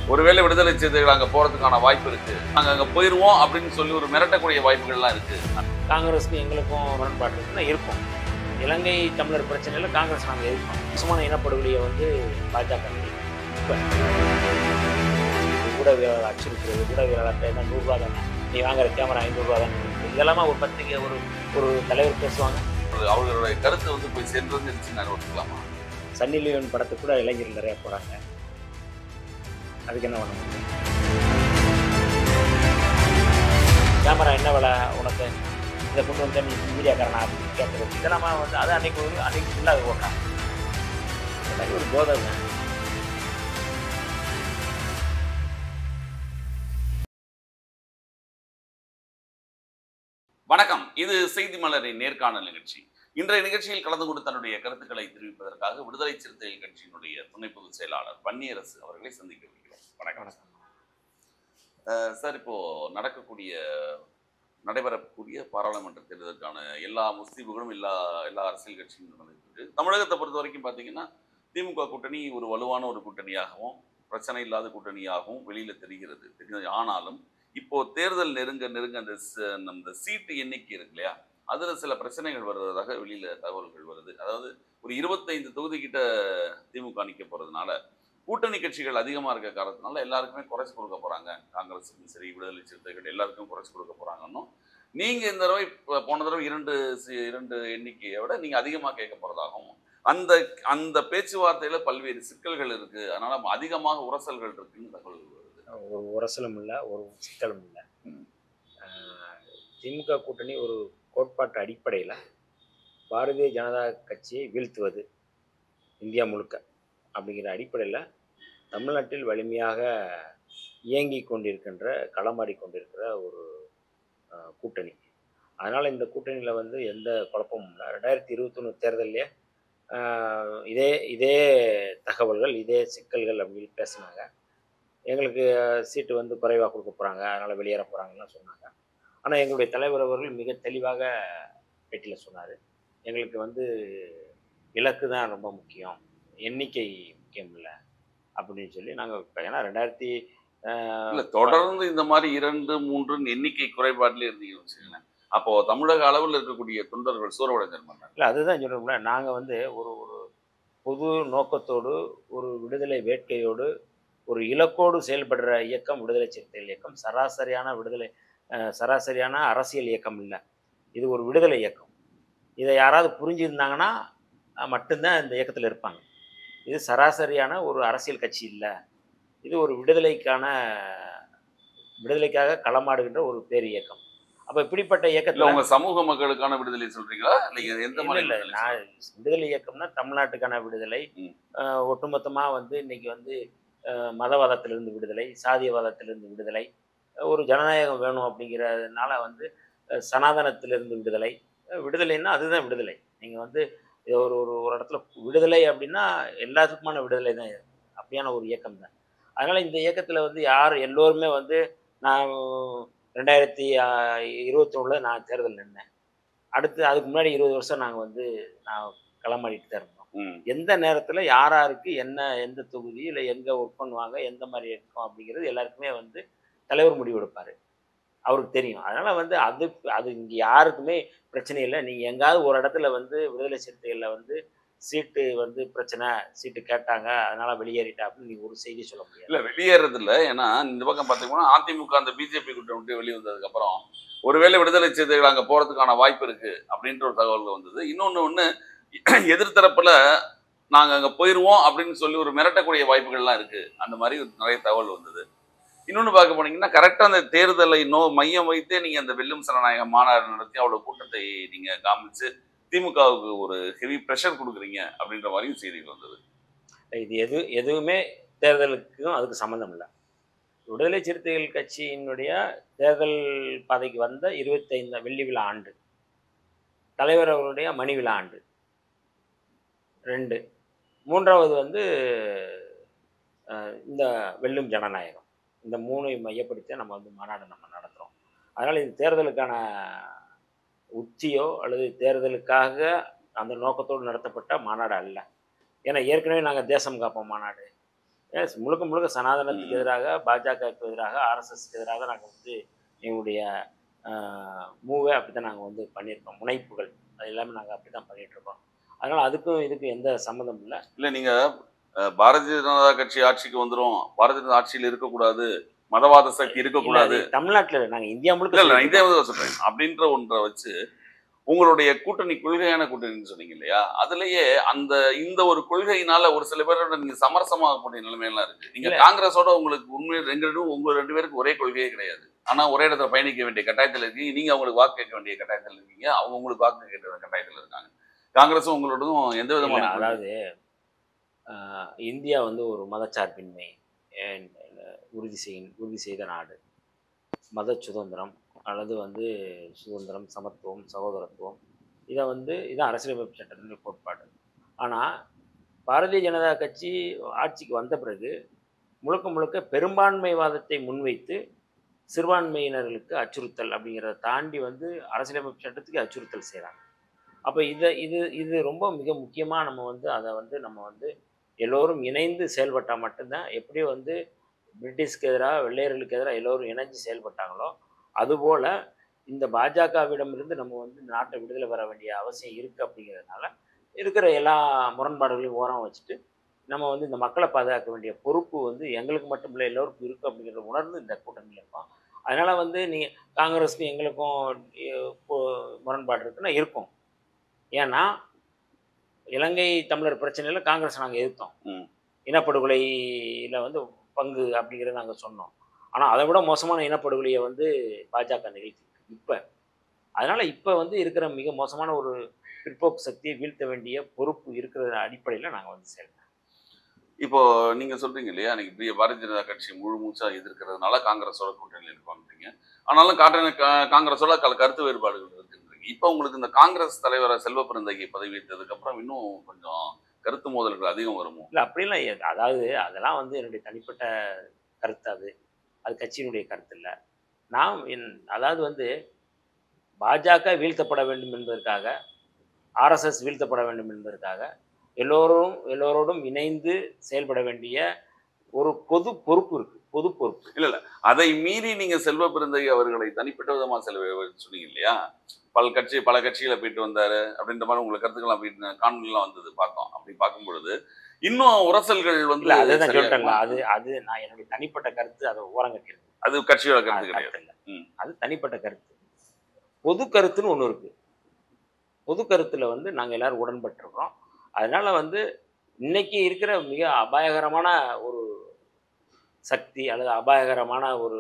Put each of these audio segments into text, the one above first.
ஒருவேளை விடுதலை சிறுத்தைகள் அங்க போறதுக்கான வாய்ப்பு இருக்கு நாங்க அங்க போயிருவோம் அப்படின்னு சொல்லி ஒரு மிரட்டக்கூடிய வாய்ப்புகள்லாம் இருக்கு காங்கிரஸுக்கும் எங்களுக்கும் முரண்பாடு இருக்குன்னா இருக்கும் இலங்கை தமிழர் பிரச்சனையில் காங்கிரஸ் நாங்கள் எதிர்ப்போம் மோசமான இனப்படுகொலையை வந்து பாஜக இப்போ கூட வீரர்கள் அச்சுறுத்துறது கூட வீரர்கள்ட்ட என்ன நூறுரூவா தானே நீ வாங்குற கேமரா ஐநூறுரூவா தானே இதெல்லாமா ஒரு பத்திரிக்கை ஒரு ஒரு தலைவர் பேசுவாங்க ஒரு அவர்களுடைய கருத்து வந்து போய் சென்றது நான் ஒத்துக்கலாமா சன்னி லியோன் படத்துக்கு கூட இளைஞர்கள் நிறைய போகிறாங்க அதுக்கு என்ன பண்ண முடியும் கேமரா என்ன விலை உனக்கு இதை கொண்டு வந்து நீ மீடியாக்காரனா அப்படின்னு கேட்குறது இதெல்லாம் வந்து அது அன்னைக்கு ஒரு அன்னைக்கு ஃபுல்லாக அது ஓட்டாங்க இந்த மாதிரி ஒரு போதை தான் வணக்கம் இது செய்தி மலரின் நேர்காணல் நிகழ்ச்சி இன்றைய நிகழ்ச்சியில் கலந்து கொண்டு தன்னுடைய கருத்துக்களை தெரிவிப்பதற்காக விடுதலை சிறுத்தைகள் கட்சியினுடைய துணை பொதுச் செயலாளர் பன்னீரசு அவர்களை சந்திக்க வருகிறோம் வணக்கம் அஹ் சார் இப்போ நடக்கக்கூடிய நடைபெறக்கூடிய பாராளுமன்ற தேர்தலுக்கான எல்லா முஸ்தீபுகளும் எல்லா எல்லா அரசியல் கட்சியும் நடந்துட்டு இருக்கு தமிழகத்தை பொறுத்த வரைக்கும் பார்த்தீங்கன்னா திமுக கூட்டணி ஒரு வலுவான ஒரு கூட்டணியாகவும் பிரச்சனை இல்லாத கூட்டணியாகவும் வெளியில தெரிகிறது தெரிகிறது ஆனாலும் இப்போ தேர்தல் நெருங்க நெருங்க அந்த ச- அந்த சீட்டு எண்ணிக்கை இருக்கு இல்லையா அதுல சில பிரச்சனைகள் வருவதாக வெளியில தகவல்கள் வருது அதாவது ஒரு இருபத்தைந்து தொகுதி கிட்ட திமுக நிக்க போறதுனால கூட்டணி கட்சிகள் அதிகமா இருக்க காரணத்தினால எல்லாருக்குமே குறைச்சு கொடுக்க போறாங்க காங்கிரஸுக்கும் சரி விடுதலை சிறுத்தைகள் எல்லாருக்கும் குறைச்சு கொடுக்க போறாங்கன்னும் நீங்க இந்த தடவை இப்ப போன தடவை இரண்டு சி- இரண்டு எண்ணிக்கையை விட நீங்க அதிகமா கேட்க போறதாகவும் அந்த அந்த பேச்சுவார்த்தையில பல்வேறு சிக்கல்கள் இருக்கு அதனால அதிகமாக உரசல்கள் இருக்குன்னு தகவல் வருது ஒரு உரசலும் இல்லை ஒரு சிக்கலும் இல்லை ம். திமுக கூட்டணி ஒரு கோட்பாட்டு அடிப்படையில் பாரதிய ஜனதா கட்சியை வீழ்த்துவது இந்தியா முழுக்க அப்படிங்கிற அடிப்படையில் தமிழ்நாட்டில் வலிமையாக இயங்கி கொண்டிருக்கின்ற களமாடி கொண்டிருக்கிற ஒரு அஹ், கூட்டணி அதனால் இந்த கூட்டணியில் வந்து எந்த குழப்பமும் இல்லை ரெண்டாயிரத்தி இருபத்தொன்று தேர்தல்லே அஹ், இதே இதே தகவல்கள் இதே சிக்கல்கள் அப்படின்னு பேசினாங்க எங்களுக்கு சீட்டு வந்து குறைவாக கொடுக்க போகிறாங்க அதனால் வெளியேற போகிறாங்கன்னு சொன்னாங்க ஆனால் எங்களுடைய தலைவர் அவர்கள் மிக தெளிவாக பேட்டியில் சொன்னார் எங்களுக்கு வந்து இலக்கு தான் ரொம்ப முக்கியம் எண்ணிக்கை முக்கியம் இல்லை அப்படின்னு சொல்லி நாங்கள் ஏன்னா ரெண்டாயிரத்தி இல்ல தொடர்ந்து இந்த மாதிரி இரண்டு மூன்று எண்ணிக்கை குறைபாட்டிலே இருந்தீங்கன்னு வச்சுக்கோங்களேன் அப்போ தமிழக அளவில் இருக்கக்கூடிய தொண்டர்கள் சூறவடைஞ்சர் பண்ணாங்க இல்லை அதுதான் சொல்கிறோம்ல நாங்கள் வந்து ஒரு ஒரு பொது நோக்கத்தோடு ஒரு விடுதலை வேட்கையோடு ஒரு இலக்கோடு செயல்படுற இயக்கம் விடுதலை சிறுத்தைகள் இயக்கம் சராசரியான விடுதலை அஹ், சராசரியான அரசியல் இயக்கம் இல்லை இது ஒரு விடுதலை இயக்கம் இதை யாராவது புரிஞ்சிருந்தாங்கன்னா அஹ், மட்டும்தான் இந்த இயக்கத்தில் இருப்பாங்க இது சராசரியான ஒரு அரசியல் கட்சி இல்லை இது ஒரு விடுதலைக்கான விடுதலைக்காக களமாடுகின்ற ஒரு பேர் இயக்கம் அப்போ இப்படிப்பட்ட இல்ல இயக்கத்தில் உங்க சமூக மக்களுக்கான விடுதலை சொல்றீங்களா இல்ல எந்த இல்ல மாதிரி இல்ல விடுதலை நான் விடுதலை இயக்கம்னா தமிழ்நாட்டுக்கான விடுதலை ம். அஹ், ஒட்டுமொத்தமா வந்து இன்னைக்கு வந்து அஹ், மதவாதத்திலிருந்து விடுதலை சாதியவாதத்திலிருந்து விடுதலை அஹ், ஒரு ஜனநாயகம் வேணும் அப்படிங்கிறதுனால வந்து அஹ், சனாதனத்திலிருந்து விடுதலை அஹ், விடுதலைன்னா அதுதான் விடுதலை நீங்க வந்து இது ஒரு ஒரு ஒரு இடத்துல விடுதலை அப்படின்னா எல்லாத்துக்குமான விடுதலை தான் இது. அப்படியான ஒரு இயக்கம் தான் அதனால இந்த இயக்கத்துல வந்து யார் எல்லோருமே வந்து நான் ரெண்டாயிரத்தி இருபத்தொன்னில் நான் தேர்தல் நின்னேன் அடுத்து அதுக்கு முன்னாடி இருபது வருஷம் நாங்கள் வந்து நான் களமாடிட்டு தான் இருந்தோம் ம். எந்த நேரத்தில் யார் யாருக்கு என்ன எந்த தொகுதி இல்லை எங்கே ஒர்க் பண்ணுவாங்க எந்த மாதிரி இருக்கும் அப்படிங்கிறது எல்லாருக்குமே வந்து தலைவர் முடிவெடுப்பார் அவருக்கு தெரியும் அதனால் வந்து அது அது இங்கே யாருக்குமே பிரச்சனை இல்லை நீங்கள் எங்காவது ஒரு இடத்துல வந்து விடுதலை சிறுத்தைகளில் வந்து சீட்டு வந்து பிரச்சனை சீட்டு கேட்டாங்க அதனால வெளியேறிட்டா அப்படின்னு நீங்க ஒரு செய்தி சொல்ல முடியாது இல்ல வெளியேறது இல்ல ஏன்னா இந்த பக்கம் பாத்தீங்கன்னா அதிமுக அந்த பிஜேபி கூட்டம் விட்டு வெளியே வந்ததுக்கு அப்புறம் ஒருவேளை விடுதலை சிறுத்தைகள் அங்க போறதுக்கான வாய்ப்பு இருக்கு அப்படின்ற ஒரு தகவல் வந்தது இன்னொன்னு ஒண்ணு எதிர்த்தரப்புல நாங்க அங்க போயிருவோம் அப்படின்னு சொல்லி ஒரு மிரட்டக்கூடிய வாய்ப்புகள்லாம் இருக்கு அந்த மாதிரி ஒரு நிறைய தகவல் வந்தது இன்னொன்னு பார்க்க போனீங்கன்னா கரெக்டா அந்த தேர்தலை நோ மையம் வைத்தே நீங்க அந்த வெல்லும் சனநாயக மாநாடு நடத்தி அவ்வளவு கூட்டத்தை நீங்க காமிச்சு திமுகவுக்கு ஒரு ஹெவி ப்ரெஷர் கொடுக்குறீங்க அப்படின்ற மாதிரியும் செய்திகள் வந்தது இது எது எதுவுமே தேர்தலுக்கும் அதுக்கு சம்மந்தம் இல்லை விடுதலை சிறுத்தைகள் கட்சியினுடைய தேர்தல் பாதைக்கு வந்த இருபத்தைந்து வெள்ளி விழா ஆண்டு தலைவர் அவருடைய மணி விழா ஆண்டு ரெண்டு மூன்றாவது வந்து அஹ், இந்த வெல்லும் ஜனநாயகம் இந்த மூணை மையப்படுத்தி நம்ம வந்து மாநாடு நம்ம நடத்துகிறோம் அதனால் இது தேர்தலுக்கான உச்சியோ அல்லது தேர்தலுக்காக அந்த நோக்கத்தோடு நடத்தப்பட்ட மாநாடு அல்ல ஏன்னா ஏற்கனவே நாங்கள் தேசம் காப்போம் மாநாடு எஸ் முழுக்க முழுக்க சனாதனத்துக்கு ம். எதிராக பாஜகவுக்கு எதிராக ஆர்எஸ்எஸ்க்கு எதிராக நாங்கள் வந்து எங்களுடைய மூவே அப்படி தான் நாங்கள் வந்து பண்ணியிருக்கோம் முனைப்புகள் அது எல்லாமே நாங்கள் அப்படி தான் பண்ணிட்டு இருக்கோம் அதனால் அதுக்கும் இதுக்கும் எந்த சம்மந்தம் இல்லை இல்ல நீங்க அஹ், பாரதிய ஜனதா கட்சி ஆட்சிக்கு வந்துரும் பாரதிய ஜனதா ஆட்சியில் இருக்கக்கூடாது மதவாத சக்தி இருக்கக்கூடாது தமிழ்நாட்டில் நாங்கள் இந்தியா இல்ல முழுக்க இல்ல நான் இதே வந்து சொல்றேன் அப்படின்ற ஒன்றை வச்சு உங்களுடைய கூட்டணி கொள்கையான கூட்டணின்னு சொன்னீங்க இல்லையா அதுலயே அந்த இந்த ஒரு கொள்கையினால ஒரு சில பேரோட நீங்க சமரசமாகக்கூடிய நிலைமையெல்லாம் இருக்கு நீங்க இல்ல. காங்கிரஸோட உங்களுக்கு உண்மையில் ரெண்டு ரெண்டும் உங்க ரெண்டு பேருக்கு ஒரே கொள்கையே கிடையாது ஆனா ஒரே இடத்துல பயணிக்க வேண்டிய கட்டாயத்தில் இருக்கீங்க நீங்க அவங்களுக்கு வாக்கு கேட்க வேண்டிய கட்டாயத்தில் இருக்கீங்க அவங்க உங்களுக்கு வாக்கு கேட்க வேண்டிய கட்டாயத்தில் இருக்காங்க காங்கிரஸும் உங்களோடதும் எந்த விதமான இல்ல, கொள்கை- அதாவது ஆஹ், இந்தியா வந்து ஒரு மதச்சார்பின்மை and, அஹ், உறுதி செய் உறுதி செய்த நாடு மத சுதந்திரம் அல்லது வந்து சுதந்திரம் சமத்துவம் சகோதரத்துவம் இதை வந்து இதான் அரசியலமைப்பு சட்டத்தினுடைய கோட்பாடு ஆனால் பாரதிய ஜனதா கட்சி ஆட்சிக்கு வந்த பிறகு முழுக்க முழுக்க பெரும்பான்மைவாதத்தை முன்வைத்து சிறுபான்மையினர்களுக்கு அச்சுறுத்தல் அப்படிங்கிறத தாண்டி வந்து அரசியலமைப்பு சட்டத்துக்கு அச்சுறுத்தல் செய்கிறாங்க அப்போ இதை இது இது ரொம்ப மிக முக்கியமாக நம்ம வந்து அதை வந்து நம்ம வந்து எல்லோரும் இணைந்து செயல்பட்டால் மட்டும்தான் எப்படி வந்து பிரிட்டிஷ்க்கு எதிராக வெள்ளையர்களுக்கு எதிராக எல்லோரும் இணைஞ்சு செயல்பட்டாங்களோ அதுபோல் இந்த பாஜகவிடமிருந்து நம்ம வந்து இந்த நாட்டை விடுதலை பெற வேண்டிய அவசியம் இருக்குது அப்படிங்கிறதுனால இருக்கிற எல்லா முரண்பாடுகளையும் ஓரம் வச்சுட்டு நம்ம வந்து இந்த மக்களை பாதுகாக்க வேண்டிய பொறுப்பு வந்து எங்களுக்கு மட்டும் இல்லை எல்லோருக்கும் இருக்குது அப்படிங்கிறத உணர்ந்து இந்த கூட்டணியில் இருக்கோம் அதனால் வந்து நீங்கள் காங்கிரஸுக்கும் எங்களுக்கும் அஹ், பொ- முரண்பாடு இருக்குன்னா இருக்கும் ஏன்னா இலங்கை தமிழர் பிரச்சனையில் காங்கிரஸ் நாங்கள் எதிர்த்தோம் ம். இனப்படுகொலையில் வந்து பங்கு அப்படிங்கிறத நாங்கள் சொன்னோம் ஆனால் அதை விட மோசமான இனப்படுகொலையை வந்து பாஜக நிகழ்த்தி இப்போ அதனால் இப்போ வந்து இருக்கிற மிக மோசமான ஒரு பிற்போக்கு சக்தியை வீழ்த்த வேண்டிய பொறுப்பு இருக்கிற அடிப்படையில் நாங்கள் வந்து செயல்படுறோம் இப்போ நீங்க சொல்றீங்க இல்லையா நீங்க பெரிய பாரதிய ஜனதா கட்சி முழு மூச்சா எதிர்க்கிறதுனால காங்கிரஸோட கூட்டணியில் இருப்பாங்க ஆனாலும் காட்ட கா- காங்கிரஸோட கல கருத்து வேறுபாடுகள் இருக்குன்றீங்க இப்போ உங்களுக்கு இந்த காங்கிரஸ் தலைவரை செல்வ பிறந்தகை பதவி ஏற்றதுக்கு அப்புறம் இன்னும் கொஞ்சம் கருத்து மோதல்கள் அதிகம் வருமோ இல்லை அப்படிலாம் எ- அதாவது அதெல்லாம் வந்து என்னுடைய தனிப்பட்ட கருத்து அது அது கட்சியினுடைய கருத்து இல்லை நாம் என் அதாவது வந்து பாஜக வீழ்த்தப்பட வேண்டும் என்பதற்காக ஆர்எஸ்எஸ் வீழ்த்தப்பட வேண்டும் என்பதற்காக எல்லோரும் எல்லோரோடும் இணைந்து செயல்பட வேண்டிய ஒரு பொது பொறுப்பு இருக்கு பொது பொறுப்பு அதை மீறி நீங்க செல்வ பிறந்தகை அவர்களை தனிப்பட்ட விதமா செல்வ சொன்னீங்க இல்லையா பல கட்சி பல கட்சிகளை போயிட்டு வந்தாரு அப்படின்ற மாதிரி உங்களுக்கு கருத்துக்கள்லாம் அப்படி காணொலிலாம் வந்தது பார்த்தோம் அப்படி பார்க்கும் பொழுது இன்னும் உரசல்கள் வந்து இல்லை அதுதான் சரியா சொல்லிட்டேன்ல இருக்குமா? அது அது நான் என்னுடைய தனிப்பட்ட கருத்து அதை ஓரங்கட்டிருக்கேன் அது கட்சியோட கருத்து அது கிடையாது கருத்து இல்ல. ம். அது தனிப்பட்ட கருத்து பொது கருத்துன்னு ஒன்று இருக்கு பொது கருத்துல வந்து நாங்கள் எல்லாரும் உடன்பட்டிருக்கிறோம் அதனால வந்து இன்னைக்கு இருக்கிற மிக அபாயகரமான ஒரு சக்தி அல்லது அபாயகரமான ஒரு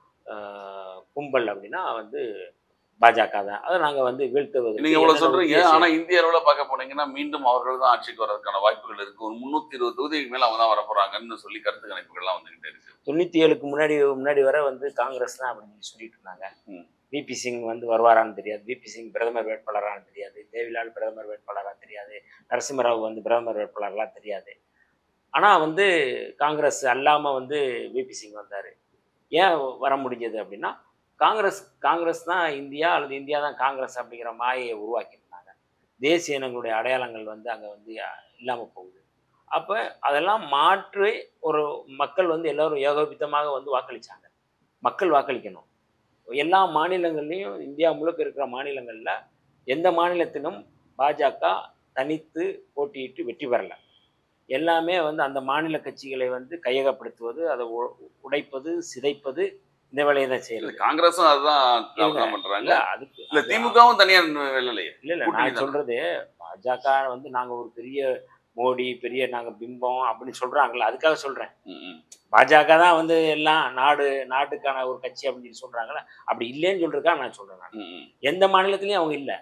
ஆஹ், கும்பல் அப்படின்னா வந்து பாஜக தான் அதை நாங்கள் வந்து வீழ்த்துவது நீங்க இவ்வளவு சொல்றீங்க ஆனா இந்திய அளவுல பார்க்க போனீங்கன்னா மீண்டும் அவர்கள் தான் ஆட்சிக்கு வர்றதுக்கான வாய்ப்புகள் இருக்கு ஒரு முன்னூத்தி இருபது தொகுதிக்கு மேல அவங்க தான் வர போறாங்கன்னு சொல்லி கருத்து கணிப்புகள்லாம் வந்துகிட்டே இருக்கு தொண்ணூற்றி ஏழுக்கு முன்னாடி முன்னாடி வரை வந்து காங்கிரஸ் தான் அப்படின்னு சொல்லிட்டு இருந்தாங்க ம். விபி சிங் வந்து வருவாரான்னு தெரியாது விபி சிங் பிரதமர் வேட்பாளரான்னு தெரியாது தேவிலால் பிரதமர் வேட்பாளராக தெரியாது நரசிம்மராவ் வந்து பிரதமர் வேட்பாளர்லாம் தெரியாது ஆனால் வந்து காங்கிரஸ் அல்லாமல் வந்து விபி சிங் வந்தார் ஏன் வர முடிஞ்சது அப்படின்னா காங்கிரஸ் காங்கிரஸ் தான் இந்தியா அல்லது இந்தியா தான் காங்கிரஸ் அப்படிங்கிற மாயையை உருவாக்கியிருந்தாங்க தேசிய இனங்களுடைய அடையாளங்கள் வந்து அங்கே வந்து இல்லாமல் போகுது அப்போ அதெல்லாம் மாற்றி ஒரு மக்கள் வந்து எல்லாரும் ஏகோபித்தமாக வந்து வாக்களிச்சாங்க மக்கள் வாக்களிக்கணும் எல்லா மாநிலங்கள்லையும் இந்தியா முழுக்க இருக்கிற மாநிலங்களில் எந்த மாநிலத்திலும் பாஜக தனித்து போட்டியிட்டு வெற்றி பெறல எல்லாமே வந்து அந்த மாநில கட்சிகளை வந்து கையகப்படுத்துவது அதை உ- உடைப்பது சிதைப்பது இந்த வேலையை தான் இல்ல செய்யறது காங்கிரஸும் அதுதான் இல்ல, தான் பண்றாங்க இல்ல அதுக்கு இல்ல திமுகவும் தனியா வெள்ளலையே இல்ல இல்ல கூட்டணி நான் தானே. சொல்றது பாஜக வந்து நாங்க ஒரு பெரிய மோடி பெரிய நாங்க பிம்பம் அப்படின்னு சொல்றாங்கல்ல அதுக்காக சொல்றேன் ம், ம். பாஜக தான் வந்து எல்லாம் நாடு நாட்டுக்கான ஒரு கட்சி அப்படின்னு சொல்லி சொல்றாங்கல்ல அப்படி இல்லைன்னு சொல்றதுக்காக நான் சொல்றேன் நான். ம், ம். எந்த மாநிலத்திலையும் அவங்க இல்லை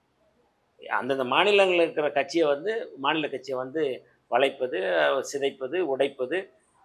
அந்தந்த மாநிலங்களில் இருக்கிற கட்சியை வந்து மாநில கட்சியை வந்து வளைப்பது சிதைப்பது உடைப்பது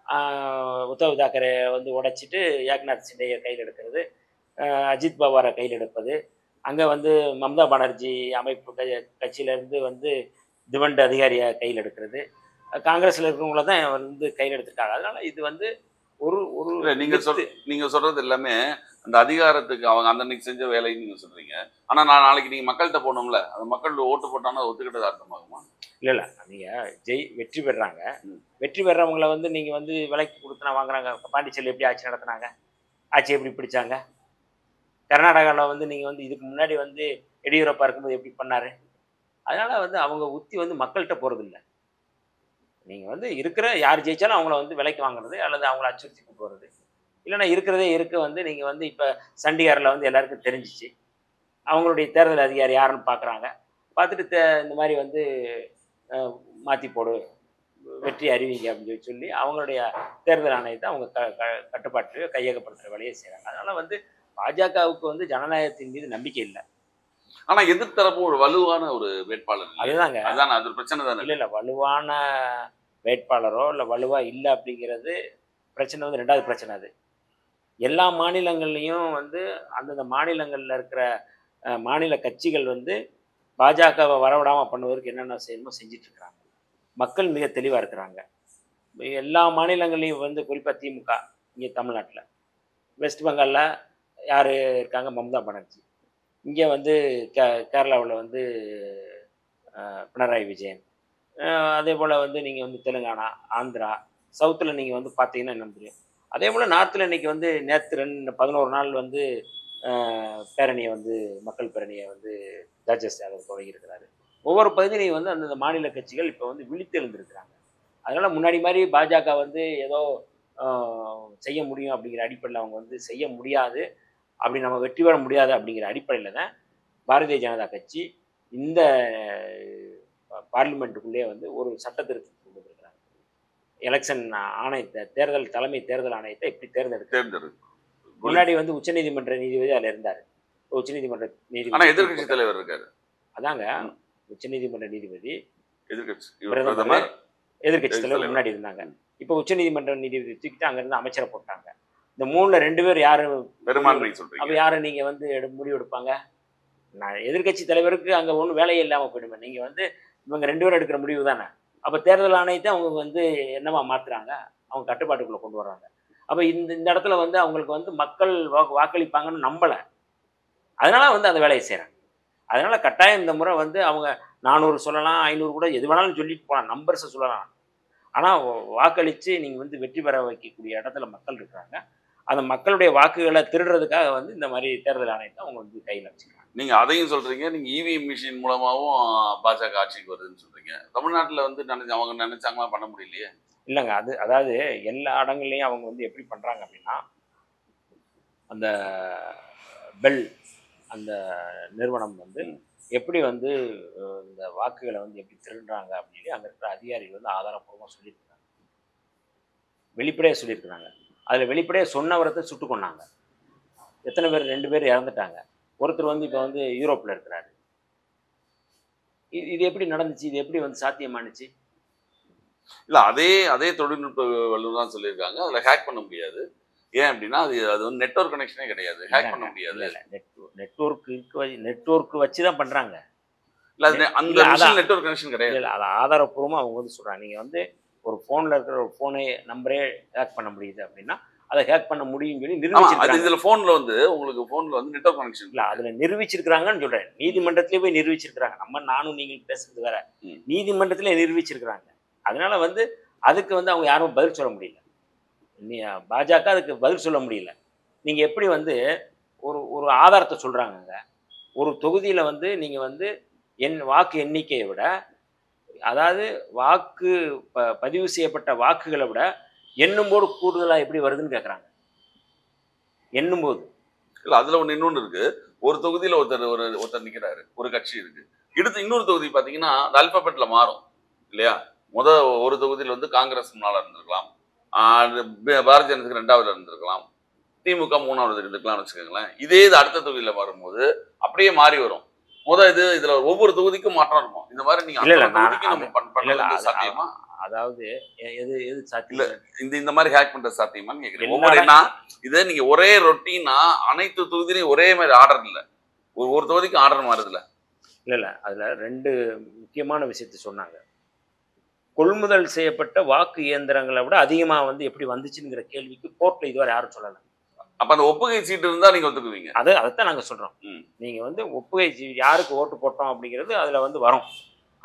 ஆஹ் உத்தவ் தாக்கரே வந்து உடைச்சிட்டு ஏக்நாத் சிண்டையை கையில் எடுக்கிறது ஆஹ் அஜித் பவாரை கையில் எடுப்பது அங்கே வந்து மம்தா பானர்ஜி அமைப்பு க கட்சியிலேருந்து வந்து திவண்ட் அதிகாரியை கையில் எடுக்கிறது காங்கிரஸில் இருக்கிறவங்கள தான் வந்து கையில் எடுத்துருக்காங்க அதனால இது வந்து ஒரு ஒரு இல்ல நீங்க சொல் நீங்க சொல்றது எல்லாமே அந்த அதிகாரத்துக்கு அவங்க அந்த அன்னைக்கு செஞ்ச வேலைன்னு நீங்க சொல்றீங்க ஆனா நான் நாளைக்கு நீங்க மக்கள்கிட்ட போகணும்ல அந்த மக்கள் ஓட்டு போட்டாங்கன்னா அது ஒத்துக்கிட்டது அர்த்தமாகுமா இல்லை இல்லை நீங்கள் ஜெய் வெற்றி பெறுறாங்க ம். வெற்றி பெறவங்கள வந்து நீங்கள் வந்து விலைக்கு கொடுத்துனா வாங்குறாங்க பாண்டிச்சேரியில் எப்படி ஆட்சி நடத்துனாங்க ஆட்சி எப்படி பிடிச்சாங்க கர்நாடகாவில் வந்து நீங்கள் வந்து இதுக்கு முன்னாடி வந்து எடியூரப்பா இருக்கும்போது எப்படி பண்ணார் அதனால் வந்து அவங்க உத்தி வந்து மக்கள்கிட்ட போகிறதில்ல நீங்கள் வந்து இருக்கிற யார் ஜெயிச்சாலும் அவங்கள வந்து விலைக்கு வாங்குறது அல்லது அவங்கள அச்சுறுத்தி கொண்டு வர்றது இல்லைன்னா இருக்கிறதே இருக்க வந்து நீங்கள் வந்து இப்போ சண்டிகாரில் வந்து எல்லாருக்கும் தெரிஞ்சிச்சு அவங்களுடைய தேர்தல் அதிகாரி யாருன்னு பார்க்குறாங்க பார்த்துட்டு தே இந்த மாதிரி வந்து மாற்றி போடு வெற்றி அறிவிங்க அப்படின்னு சொல்லி சொல்லி அவங்களுடைய தேர்தல் ஆணையத்தை அவங்க க க கட்டுப்பாட்டு கையகப்படுத்துகிற வேலையை செய்கிறாங்க அதனால் வந்து பாஜகவுக்கு வந்து ஜனநாயகத்தின் மீது நம்பிக்கை இல்லை ஆனா எதிர்த்தரப்பு ஒரு வலுவான ஒரு வேட்பாளர் இல்லை. அதுதாங்க அதான் அது ஒரு பிரச்சனை தானே இல்லை இல்லை வலுவான வேட்பாளரோ இல்லை வலுவாக இல்லை அப்படிங்கிறது பிரச்சனை வந்து ரெண்டாவது பிரச்சனை அது எல்லா மாநிலங்கள்லேயும் வந்து அந்தந்த மாநிலங்களில் இருக்கிற அஹ், மாநில கட்சிகள் வந்து பாஜகவை வரவிடாமல் பண்ணுவதற்கு என்னென்ன செய்யணுமோ செஞ்சுட்டு இருக்கிறாங்க மக்கள் மிக தெளிவாக இருக்கிறாங்க எல்லா மாநிலங்கள்லையும் வந்து குறிப்பாக திமுக இங்கே தமிழ்நாட்டில் வெஸ்ட் பெங்காலில் யார் இருக்காங்க மம்தா பானர்ஜி இங்கே வந்து கே கேரளாவில் வந்து அஹ், பினராயி விஜயன் அஹ், அதே போல் வந்து நீங்கள் வந்து தெலுங்கானா ஆந்திரா சவுத்தில் நீங்கள் வந்து பார்த்தீங்கன்னா என்ன தெரியும் அதே போல் நார்த்தில் இன்னைக்கு வந்து நேற்று ரெண்டு பதினோரு நாள் வந்து அஹ், பேரணியை வந்து மக்கள் பேரணியை வந்து ஜட்ஜஸ் யாதவ் தொடங்கியிருக்கிறாரு ஒவ்வொரு பகுதியிலையும் வந்து அந்தந்த மாநில கட்சிகள் இப்போ வந்து விழித்தெழுந்திருக்கிறாங்க அதனால் முன்னாடி மாதிரி பாஜக வந்து ஏதோ ஆஹ், செய்ய முடியும் அப்படிங்கிற அடிப்படையில் அவங்க வந்து செய்ய முடியாது அப்படி நம்ம வெற்றி பெற முடியாது அப்படிங்கிற அடிப்படையில் தான் பாரதிய ஜனதா கட்சி இந்த பார்லிமெண்ட்டுக்குள்ளேயே வந்து ஒரு சட்ட திருத்தம் கொண்டு வந்திருக்கிறாங்க எலெக்ஷன் ஆணையத்தை தேர்தல் தலைமை தேர்தல் ஆணையத்தை இப்படி தேர்ந்தெடுக்க தேர்ந்தெடு முன்னாடி வந்து உச்சநீதிமன்ற நீதிபதி அதில் இருந்தார் உச்சநீதிமன்ற ஆனா நீதிபதி எதிர்க்கட்சி தலைவர் இருக்காரு அதாங்க உச்சநீதிமன்ற நீதிபதி எதிர்க்கட்சி இவர் பிரதமர் பிரதமர் எதிர்க்கட்சி தலைவர் தலைவர். முன்னாடி இருந்தாங்க இப்போ உச்சநீதிமன்ற நீதிபதி தூக்கிட்டு அங்கேருந்து அமைச்சரை போட்டாங்க இந்த மூணுல ரெண்டு பேர் யாரு பெரும்பான்மை அப்ப சொல்றீங்க யாரை நீங்க வந்து எடு- முடிவு எடுப்பாங்க நான் எதிர்க்கட்சி தலைவருக்கு அங்க ஒன்றும் வேலையே இல்லாம போயிடுமே நீங்க வந்து இவங்க ரெண்டு பேரும் எடுக்கிற முடிவு தானே அப்ப தேர்தல் ஆணையத்தை அவங்க வந்து என்னவா மாத்துறாங்க அவங்க கட்டுப்பாட்டுக்குள்ள கொண்டு வர்றாங்க அப்ப இந்த இந்த இடத்துல வந்து அவங்களுக்கு வந்து மக்கள் வாக்கு வாக்களிப்பாங்கன்னு நம்பல அதனால வந்து அந்த வேலையை செய்றாங்க அதனால கட்டாயம் இந்த முறை வந்து அவங்க நானூறு சொல்லலாம் ஐநூறு கூட எது வேணாலும் சொல்லிட்டு போகலாம் நம்பர்ஸை சொல்லலாம் ஆனால் வாக்களித்து நீங்கள் வந்து வெற்றி பெற வைக்கக்கூடிய இடத்துல மக்கள் இருக்கிறாங்க அந்த மக்களுடைய வாக்குகளை திருடுறதுக்காக வந்து இந்த மாதிரி தேர்தல் ஆணையத்தை அவங்க வந்து கையில் வச்சுக்கிறாங்க நீங்க அதையும் சொல்றீங்க நீங்க இவிஎம் மிஷின் மூலமாவும் பாஜக ஆட்சிக்கு வருதுன்னு சொல்றீங்க தமிழ்நாட்டுல வந்து நினைச்சு அவங்க நினைச்சாங்களா பண்ண முடியலையே இல்லைங்க அது அதாவது எல்லா இடங்கள்லையும் அவங்க வந்து எப்படி பண்ணுறாங்க அப்படின்னா அந்த பெல் அந்த நிறுவனம் வந்து ம். எப்படி வந்து அஹ், இந்த வாக்குகளை வந்து எப்படி திருடுறாங்க அப்படின்னு அங்கே இருக்கிற அதிகாரிகள் வந்து ஆதாரப்பூர்வமாக சொல்லியிருக்காங்க வெளிப்படையாக சொல்லியிருக்கிறாங்க அதில் வெளிப்படையாக சொன்னவரத்தை சுட்டு கொன்னாங்க எத்தனை பேர் ரெண்டு பேர் இறந்துட்டாங்க ஒருத்தர் வந்து இப்போ வந்து யூரோப்பில் இருக்கிறாரு இது இது எப்படி நடந்துச்சு இது எப்படி வந்து சாத்தியமானுச்சு இல்ல அதே அதே தொழில்நுட்ப வல்லுநர் தான் சொல்லியிருக்காங்க அதுல ஹேக் பண்ண முடியாது ஏன் அப்படின்னா அது அது வந்து நெட்வொர்க் கனெக்ஷனே கிடையாது ஹேக் பண்ண முடியாது இல்ல, இல்ல, நெட் நெட்வொர்க் இருக்க நெட்வொர்க் வச்சு தான் பண்றாங்க இல்ல அது அந்த இல்ல, அதான். மிஷின் நெட்வொர்க் கனெக்ஷன் இல்ல கிடையாது இல்ல அதை ஆதாரப்பூர்வமா அவங்க வந்து சொல்றாங்க நீங்க வந்து ஒரு போன்ல இருக்கிற ஒரு போனே நம்பரே ஹேக் பண்ண முடியுது அப்படின்னா அதை ஹேக் பண்ண முடியும்னு சொல்லி ஆமா அது நிரூபிச்சிருக்காங்க இதுல போன்ல வந்து உங்களுக்கு போன்ல வந்து நெட்வொர்க் கனெக்ஷன் இல்ல அதுல நிரூபிச்சிருக்கிறாங்கன்னு சொல்றேன் நீதிமன்றத்திலே போய் நிரூபிச்சிருக்கிறாங்க நம்ம நானும் நீங்கள் பேசுறது வேற ம். நீதிமன்றத்திலே நிரூபிச்சிருக்கிறாங்க அதனால வந்து அதுக்கு வந்து அவங்க யாரும் பதில் சொல்ல முடியல நீ பாஜக அதுக்கு பதில் சொல்ல முடியல நீங்க எப்படி வந்து ஒரு ஒரு ஆதாரத்தை சொல்றாங்கங்க ஒரு தொகுதியில வந்து நீங்க வந்து என் வாக்கு எண்ணிக்கையை விட அதாவது வாக்கு ப- பதிவு செய்யப்பட்ட வாக்குகளை விட எண்ணும்போது கூடுதலா எப்படி வருதுன்னு கேக்குறாங்க எண்ணும்போது இல்ல அதுல ஒண்ணு இன்னொன்னு இருக்கு ஒரு தொகுதியில ஒருத்தர் ஒரு ஒருத்தர் நிக்கிறாரு ஒரு கட்சி இருக்கு அடுத்து இன்னொரு தொகுதி பாத்தீங்கன்னா அந்த அல்பபெட்ல மாறும் இல்லையா முத ஒரு தொகுதியில வந்து காங்கிரஸ் முன்னால இருந்திருக்கலாம் ஆஹ் அது ப- பாரதிய ஜனதாக்கு ரெண்டாவதுல இருந்திருக்கலாம் திமுக மூணாவது இருந்திருக்கலாம்னு வச்சுக்கோங்களேன் இதே இது அடுத்த தொகுதியில வரும்போது அப்படியே மாறி வரும் முத இது இதுல ஒவ்வொரு தொகுதிக்கும் மாற்றம் இருக்கும் இந்த மாதிரி நீங்க இல்ல, இல்ல, அத்தனை நான் தொகுதிக்கும் நம்ம பண்- இல்ல, இல்ல, பண்றது அது- சாத்தியமா அதாவது எ- எது எது இல்ல. சாத்தியம் இந்த இந்த மாதிரி ஹேக் பண்றது சாத்தியமான்னு கேக்குறேன் எல்லா ஒவ்வொருனா இதே நீங்க ஒரே ரொட்டீனா அனைத்து தொகுதியிலையும் ஒரே மாதிரி ஆர்டர் இல்ல ஒரு ஒரு தொகுதிக்கும் ஆர்டர் மாறுதுல இல்ல இல்ல அதுல ரெண்டு முக்கியமான விஷயத்தை சொன்னாங்க கொள்முதல் செய்யப்பட்ட வாக்கு இயந்திரங்களை விட அதிகமா வந்து எப்படி வந்துச்சுங்கிற கேள்விக்கு கோர்ட்ல இதுவரை யாரும் சொல்லல அப்ப அந்த ஒப்புகை சீட்டு இருந்தா நீங்க ஒத்துக்குவீங்க அது அதைத்தான் நாங்க சொல்றோம் ம். நீங்க வந்து ஒப்புகை சி- யாருக்கு ஓட்டு போட்டோம் அப்படிங்கிறது அதுல வந்து வரும்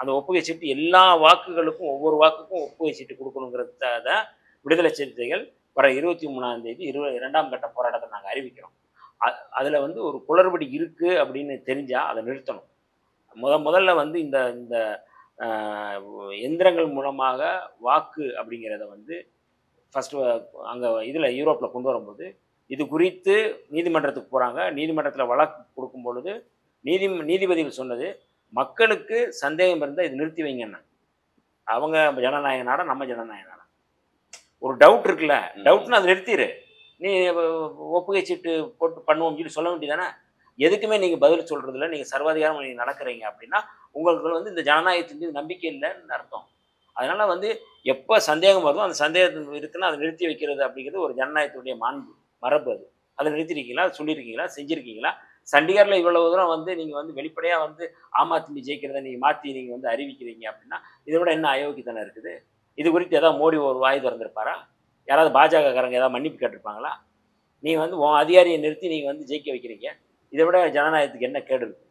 அந்த ஒப்புகை சீட்டு எல்லா வாக்குகளுக்கும் ஒவ்வொரு வாக்குக்கும் ஒப்புகை சீட்டு கொடுக்கணுங்கிறத தான் விடுதலை சிறுத்தைகள் வர இருபத்தி மூணாம் தேதி இரு இரண்டாம் கட்ட போராட்டத்தை நாங்கள் அறிவிக்கிறோம் அ- அதுல வந்து ஒரு குளறுபடி இருக்கு அப்படின்னு தெரிஞ்சா அதை நிறுத்தணும் முத முதல்ல வந்து இந்த இந்த ஆஹ், எந்திரங்கள் மூலமாக வாக்கு அப்படிங்கிறத வந்து ஃபர்ஸ்ட் அங்கே இதில் யூரோப்பில் கொண்டு வரும்போது இது குறித்து நீதிமன்றத்துக்கு போகிறாங்க நீதிமன்றத்தில் வழக்கு கொடுக்கும் பொழுது நீதி நீதிபதிகள் சொன்னது மக்களுக்கு சந்தேகம் இருந்தால் இது நிறுத்தி வைங்கன்னு அவங்க ஜனநாயக நாடா நம்ம ஜனநாயக நாடா ஒரு டவுட் இருக்குல்ல ம். டவுட்னா அதை நிறுத்திடு நீ அஹ், ஒப்புகை சீட்டு போட்டு பண்ணுவோம் சொல்லி சொல்ல வேண்டியதானே எதுக்குமே நீங்கள் பதில் சொல்கிறதில்ல நீங்கள் சர்வாதிகாரம் நீங்கள் நடக்கிறீங்க அப்படின்னா உங்களுக்கு வந்து இந்த ஜனநாயகத்தின் மீது நம்பிக்கை இல்லைன்னு அர்த்தம் அதனால வந்து எப்போ சந்தேகம் வருதோ அந்த சந்தேகம் இருக்குன்னா அதை நிறுத்தி வைக்கிறது அப்படிங்கிறது ஒரு ஜனநாயகத்துடைய மாண்பு மரபு அது அதை நிறுத்திருக்கீங்களா சொல்லியிருக்கீங்களா செஞ்சுருக்கீங்களா சண்டிகரில் இவ்வளவு தூரம் வந்து நீங்கள் வந்து வெளிப்படையாக வந்து ஆம் ஆத்மி ஜெயிக்கிறத நீங்கள் மாற்றி நீங்கள் வந்து அறிவிக்கிறீங்க அப்படின்னா இதை விட என்ன அயோக்கியத்தனம் இருக்குது இது குறித்து ஏதாவது மோடி ஒரு வாய் திறந்திருப்பாரா யாராவது பாஜகக்காரங்க ஏதாவது மன்னிப்பு கேட்டிருப்பாங்களா நீங்கள் வந்து உன் அதிகாரியை நிறுத்தி நீங்கள் வந்து ஜெயிக்க வைக்கிறீங்க இதை விட ஜனநாயகத்துக்கு என்ன கேடு இருக்கு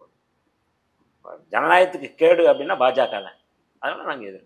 ஜனநாயகத்துக்கு கேடு அப்படின்னா பாஜக தான் அதனால நாங்கள் எதிர்ப்பு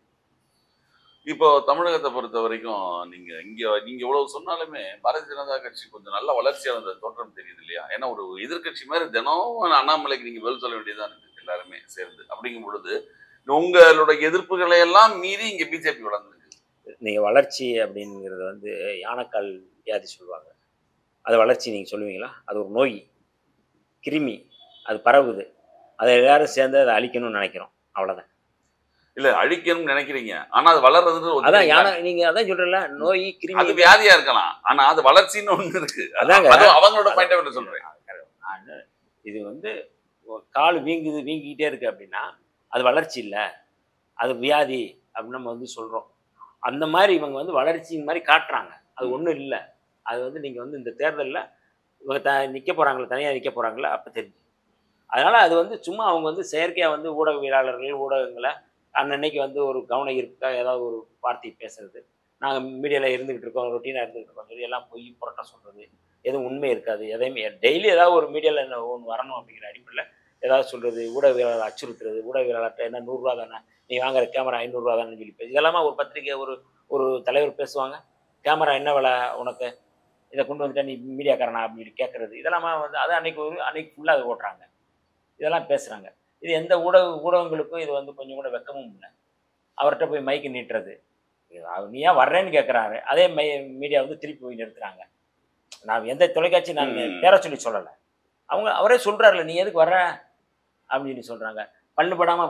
இப்போ தமிழகத்தை பொறுத்த வரைக்கும் நீங்க இங்க நீங்க இவ்வளவு சொன்னாலுமே பாரதிய ஜனதா கட்சி கொஞ்சம் நல்ல வளர்ச்சியான அந்த தோற்றம் தெரியுது இல்லையா ஏன்னா ஒரு எதிர்க்கட்சி மாதிரி தினம் அண்ணாமலைக்கு நீங்க பதில் சொல்ல வேண்டியதா இருக்கு எல்லாருமே சேர்ந்து அப்படிங்கும் பொழுது உங்களுடைய எதிர்ப்புகளை எல்லாம் மீறி இங்க பிஜேபி வளர்ந்துருக்கு நீங்கள் வளர்ச்சி அப்படிங்கிறது வந்து யானைக்கால் வியாதி சொல்லுவாங்க அது வளர்ச்சி நீங்கள் சொல்லுவீங்களா அது ஒரு நோய் கிருமி அது பரவுது அதை எல்லாரும் சேர்ந்து அதை அழிக்கணும்னு நினைக்கிறோம் அவ்வளோதான் இல்ல அழிக்கணும்னு நினைக்கிறீங்க ஆனா அது வளர்றது ஒரு அதான் யானை நீங்கள் அதான் சொல்கிறல நோய் அது கிருமி வியாதியா இருக்கலாம் ஆனா அது வளர்ச்சின்னு ஒண்ணு இருக்கு அதாங்க. அது அவங்களோட பாயிண்ட் ஆஃப் சொல்றேன் நான் இது வந்து ஒரு கால் வீங்குது வீங்கிக்கிட்டே இருக்கு அப்படின்னா அது வளர்ச்சி இல்லை அது வியாதி அப்படின்னு நம்ம வந்து சொல்கிறோம் அந்த மாதிரி இவங்க வந்து வளர்ச்சியின் மாதிரி காட்டுறாங்க அது ஒன்றும் இல்லை அது வந்து நீங்கள் வந்து இந்த தேர்தலில் இவங்க த நிற்க போகிறாங்களே தனியாக நிற்க போகிறாங்களே அப்போ தெரிஞ்சு அதனால் அது வந்து சும்மா அவங்க வந்து செயற்கையாக வந்து ஊடகவியலாளர்கள் ஊடகங்களை அன்னன்னைக்கு வந்து ஒரு கவன ஈர்ப்புக்காக ஏதாவது ஒரு வார்த்தை பேசுறது நாங்கள் மீடியாவில் இருந்துக்கிட்டு இருக்கோம் ரொட்டீனாக இருந்துகிட்டு இருக்கோம் சொல்லி எல்லாம் பொய் புரட்ட சொல்கிறது எதுவும் உண்மை இருக்காது எதையுமே டெய்லி ஏதாவது ஒரு மீடியாவில் ஒன்று வரணும் அப்படிங்கிற அடிப்படையில் ஏதாவது சொல்கிறது ஊடகவியலாளர் அச்சுறுத்துறது ஊடகவியலாளர்கிட்ட என்ன நூறுரூவா தானே நீ வாங்குற கேமரா ஐநூறுரூவா தானே சொல்லி பேசு இதெல்லாமா ஒரு பத்திரிக்கை ஒரு ஒரு தலைவர் பேசுவாங்க கேமரா என்ன விலை உனக்கு இதை கொண்டு வந்துட்டா நீ மீடியாக்காரனா அப்படின்னு சொல்லி கேட்குறது இதெல்லாமா வந்து அது அன்னைக்கு ஒரு அன்னைக்கு ஃபுல்லாக அது ஓட்டுறாங்க இதெல்லாம் பேசுகிறாங்க இது எந்த ஊடக ஊடகங்களுக்கும் இது வந்து கொஞ்சம் கூட வெக்கமும் இல்லை அவர்கிட்ட போய் மைக்கு நீட்டுறது இது அவர் நீ ஏன் வர்றேன்னு கேட்குறாரு அதே மை மீடியா வந்து திருப்பி போய் நிறுத்துறாங்க நான் எந்த தொலைக்காட்சி நான் ம். பேர சொல்லி சொல்லலை அவங்க அவரே சொல்கிறாருல நீ எதுக்கு வர்ற அப்படின்னு சொல்கிறாங்க பல்லு படாமல்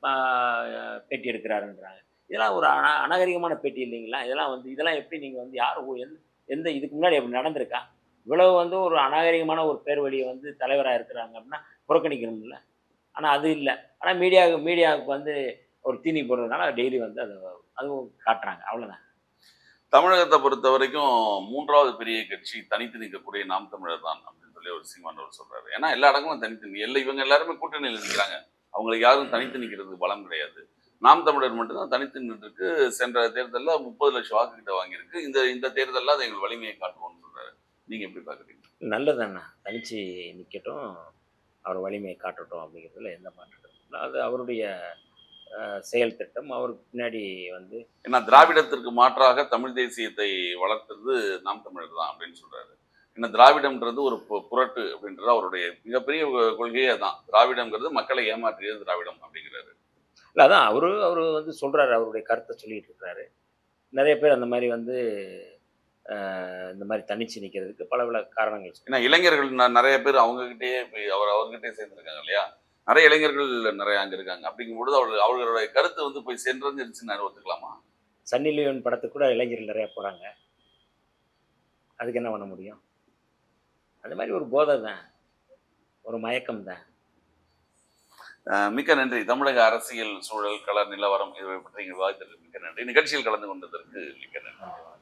பேட்டி எடுக்கிறாருன்றாங்க இதெல்லாம் ஒரு அன அநாகரிகமான பேட்டி இல்லைங்களா இதெல்லாம் வந்து இதெல்லாம் எப்படி நீங்கள் வந்து யார் ஊ- எந்த எந்த இதுக்கு முன்னாடி எப்படி நடந்திருக்கா இவ்வளவு வந்து ஒரு அநாகரிகமான ஒரு பேர் வழியை வந்து தலைவராக இருக்கிறாங்க அப்படின்னா புறக்கணிக்கணும்ல ஆனால் அது இல்லை ஆனால் மீடியாவுக்கு மீடியாவுக்கு வந்து ஒரு தீனி போடுறதுனால டெய்லி வந்து அதை அதுவும் காட்டுறாங்க அவ்வளோதான் தமிழகத்தை பொறுத்த வரைக்கும் மூன்றாவது பெரிய கட்சி தனித்து நிற்கக்கூடிய நாம் தமிழர் தான் அப்படின்னு சொல்லி ஒரு சீமான் அவர் சொல்றாரு ஏன்னா எல்லா இடங்களும் தனித்து நிக்க- எல்லா இவங்க எல்லாருமே கூட்டணியில் நிற்கிறாங்க அவங்களுக்கு யாரும் தனித்து நிற்கிறதுக்கு பலம் கிடையாது நாம் தமிழர் மட்டும்தான் தனித்து நின்றுருக்கு சென்ற தேர்தலில் முப்பது லட்சம் வாக்கு கிட்ட வாங்கியிருக்கு இந்த இந்த தேர்தலில் அதை எங்கள் வலிமையை காட்டுவோம்னு சொல்றாரு நீங்க எப்படி பாக்குறீங்க நல்லதுண்ணா தனிச்சு நிற்கட்டும் அவர் வலிமையை காட்டட்டும் அப்படிங்கிறதுல எந்த மாற்றமும் இல்லை அது அவருடைய அஹ், செயல் திட்டம் அவருக்கு பின்னாடி வந்து ஏன்னா திராவிடத்திற்கு மாற்றாக தமிழ் தேசியத்தை வளர்த்தது நாம் தமிழர் தான் அப்படின்னு சொல்றாரு ஏன்னா திராவிடம்ன்றது ஒரு பு- புரட்டு அப்படின்றது அவருடைய மிகப்பெரிய கொ- கொள்கையே அதான் திராவிடம்ங்கிறது மக்களை ஏமாற்றியது திராவிடம் அப்படிங்கிறாரு இல்லை அதான் அவரு அவர் வந்து சொல்கிறாரு அவருடைய கருத்தை சொல்லிட்டு இருக்கிறாரு நிறைய பேர் அந்த மாதிரி வந்து அஹ், இந்த மாதிரி தனிச்சு நிற்கிறதுக்கு பல பல காரணங்கள் சொல்லி ஏன்னா இளைஞர்கள் ந- நிறைய பேர் அவங்ககிட்டயே போய் அவர் அவர்கிட்டயே சேர்ந்துருக்காங்க இல்லையா நிறைய இளைஞர்கள் நிறைய அங்க இருக்காங்க அப்படிங்கும்பொழுது அவர்கள் அவர்களுடைய கருத்து வந்து போய் சென்றதுன்னு ஒத்துக்கலாமா சன்னி லியோன் படத்துக்கு கூட இளைஞர்கள் நிறைய போகிறாங்க அதுக்கு என்ன பண்ண முடியும் அந்த மாதிரி ஒரு போதை தான் ஒரு மயக்கம் தான் அஹ் மிக்க நன்றி தமிழக அரசியல் சூழல் கள நிலவரம் இதை பற்றி விவாதித்ததற்கு மிக்க நன்றி நிகழ்ச்சியில் கலந்து கொண்டதற்கு மிக்க நன்றி